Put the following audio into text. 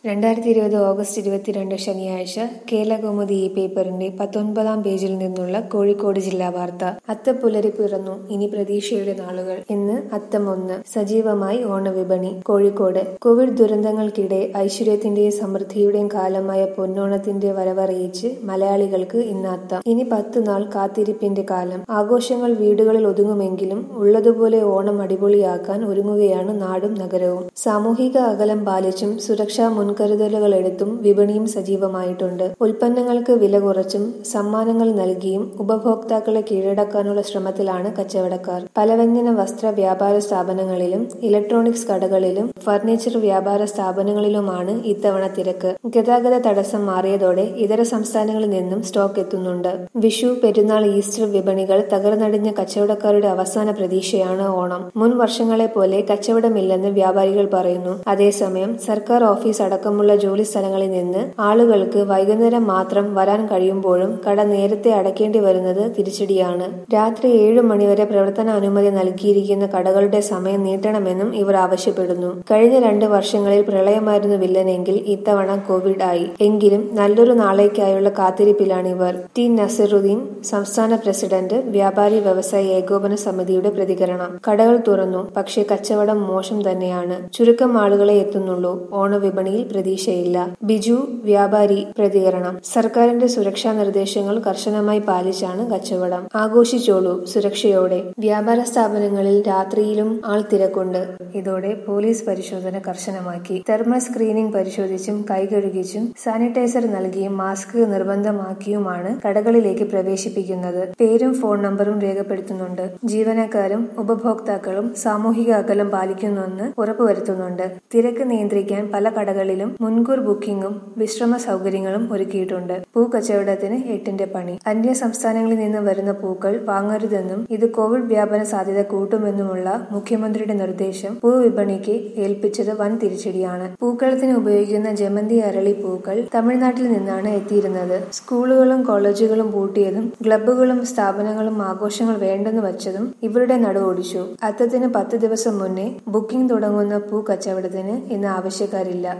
രണ്ടായിരത്തി ഇരുപത് ഓഗസ്റ്റ് ഇരുപത്തിരണ്ട് ശനിയാഴ്ച കേരളകൗമുദി ഈ പേപ്പറിന്റെ പത്തൊൻപതാം പേജിൽ നിന്നുള്ള കോഴിക്കോട് ജില്ലാ വാർത്ത അത്തപ്പുലരി പിറന്നു ഇനി പ്രതീക്ഷയുടെ നാളുകൾ ഇന്ന് അത്തം ഒന്ന് സജീവമായി ഓണവിപണി കോഴിക്കോട് കോവിഡ് ദുരന്തങ്ങൾക്കിടെ ഐശ്വര്യത്തിന്റെയും സമൃദ്ധിയുടെയും കാലമായ പൊന്നോണത്തിന്റെ വരവറിയിച്ച് മലയാളികൾക്ക് ഇന്ന് അത്തം ഇനി പത്ത് നാൾ കാത്തിരിപ്പിന്റെ കാലം ആഘോഷങ്ങൾ വീടുകളിൽ ഒതുങ്ങുമെങ്കിലും ഉള്ളതുപോലെ ഓണം അടിപൊളിയാക്കാൻ ഒരുങ്ങുകയാണ് നാടും നഗരവും സാമൂഹിക അകലം പാലിച്ചും സുരക്ഷാ മുൻകരുതലുകൾ എടുത്തും വിപണിയും സജീവമായിട്ടുണ്ട് ഉൽപ്പന്നങ്ങൾക്ക് വില കുറച്ചും സമ്മാനങ്ങൾ നൽകിയും ഉപഭോക്താക്കളെ കീഴടക്കാനുള്ള ശ്രമത്തിലാണ് കച്ചവടക്കാർ പലവ്യഞ്ജന വസ്ത്ര വ്യാപാര സ്ഥാപനങ്ങളിലും ഇലക്ട്രോണിക്സ് കടകളിലും ഫർണിച്ചർ വ്യാപാര സ്ഥാപനങ്ങളിലുമാണ് ഇത്തവണ തിരക്ക് ഗതാഗത തടസ്സം മാറിയതോടെ ഇതര സംസ്ഥാനങ്ങളിൽ നിന്നും സ്റ്റോക്ക് എത്തുന്നുണ്ട് വിഷു പെരുന്നാൾ ഈസ്റ്റർ വിപണികൾ തകർന്നടിഞ്ഞ കച്ചവടക്കാരുടെ അവസാന പ്രതീക്ഷയാണ് ഓണം മുൻ വർഷങ്ങളെ പോലെ കച്ചവടമില്ലെന്ന് വ്യാപാരികൾ പറയുന്നു അതേസമയം സർക്കാർ ഓഫീസ് അടക്കമുള്ള ജോലി സ്ഥലങ്ങളിൽ നിന്ന് ആളുകൾക്ക് വൈകുന്നേരം മാത്രം വരാൻ കഴിയുമ്പോഴും കട നേരത്തെ അടയ്ക്കേണ്ടി വരുന്നത് തിരിച്ചടിയാണ് രാത്രി ഏഴു മണിവരെ പ്രവർത്തന അനുമതി നൽകിയിരിക്കുന്ന കടകളുടെ സമയം നീട്ടണമെന്നും ഇവർ ആവശ്യപ്പെടുന്നു കഴിഞ്ഞ രണ്ട് വർഷങ്ങളിൽ പ്രളയമായിരുന്നു വില്ലനെങ്കിൽ ഇത്തവണ കോവിഡ് ആയി എങ്കിലും നല്ലൊരു നാളേക്കായുള്ള കാത്തിരിപ്പിലാണിവർ ടി നസറുദ്ദീൻ സംസ്ഥാന പ്രസിഡന്റ് വ്യാപാരി വ്യവസായി ഏകോപന സമിതിയുടെ പ്രതികരണം കടകൾ തുറന്നു പക്ഷേ കച്ചവടം മോശം തന്നെയാണ് ചുരുക്കം ആളുകളെ എത്തുന്നുള്ളൂ ഓണവിപണിയിൽ പ്രതീക്ഷയില്ല ബിജു വ്യാപാരി പ്രതികരണം സർക്കാരിന്റെ സുരക്ഷാ നിർദ്ദേശങ്ങൾ കർശനമായി പാലിച്ചാണ് കച്ചവടം ആഘോഷിച്ചോളൂ സുരക്ഷയോടെ വ്യാപാര സ്ഥാപനങ്ങളിൽ രാത്രിയിലും ആൾ തിരക്കുണ്ട് ഇതോടെ പോലീസ് പരിശോധന കർശനമാക്കി തെർമൽ സ്ക്രീനിംഗ് പരിശോധിച്ചും കൈകഴുകിച്ചും സാനിറ്റൈസർ നൽകിയും മാസ്ക് നിർബന്ധമാക്കിയുമാണ് കടകളിലേക്ക് പ്രവേശിപ്പിക്കുന്നത് പേരും ഫോൺ നമ്പറും രേഖപ്പെടുത്തുന്നുണ്ട് ജീവനക്കാരും ഉപഭോക്താക്കളും സാമൂഹിക അകലം പാലിക്കുന്നുവെന്ന് ഉറപ്പുവരുത്തുന്നുണ്ട് തിരക്ക് നിയന്ത്രിക്കാൻ പല കടകളിലും മുൻകൂർ ബുക്കിംഗും വിശ്രമ സൗകര്യങ്ങളും ഒരുക്കിയിട്ടുണ്ട് പൂ കച്ചവടത്തിന് എട്ടിന്റെ പണി അന്യ സംസ്ഥാനങ്ങളിൽ നിന്ന് വരുന്ന പൂക്കൾ വാങ്ങരുതെന്നും ഇത് കോവിഡ് വ്യാപന സാധ്യത കൂട്ടുമെന്നുമുള്ള മുഖ്യമന്ത്രിയുടെ നിർദ്ദേശം പൂ വിപണിക്ക് ഏൽപ്പിച്ചത് വൻ തിരിച്ചടിയാണ് പൂക്കളത്തിന് ഉപയോഗിക്കുന്ന ജമന്തി അരളി പൂക്കൾ തമിഴ്നാട്ടിൽ നിന്നാണ് എത്തിയിരുന്നത് സ്കൂളുകളും കോളേജുകളും പൂട്ടിയതും ക്ലബ്ബുകളും സ്ഥാപനങ്ങളും ആഘോഷങ്ങൾ വേണ്ടെന്ന് വച്ചതും ഇവരുടെ നടുവൊടിച്ചു അത്തത്തിന് പത്ത് ദിവസം മുന്നേ ബുക്കിംഗ് തുടങ്ങുന്ന പൂ കച്ചവടത്തിന് ഇന്ന് ആവശ്യക്കാരില്ല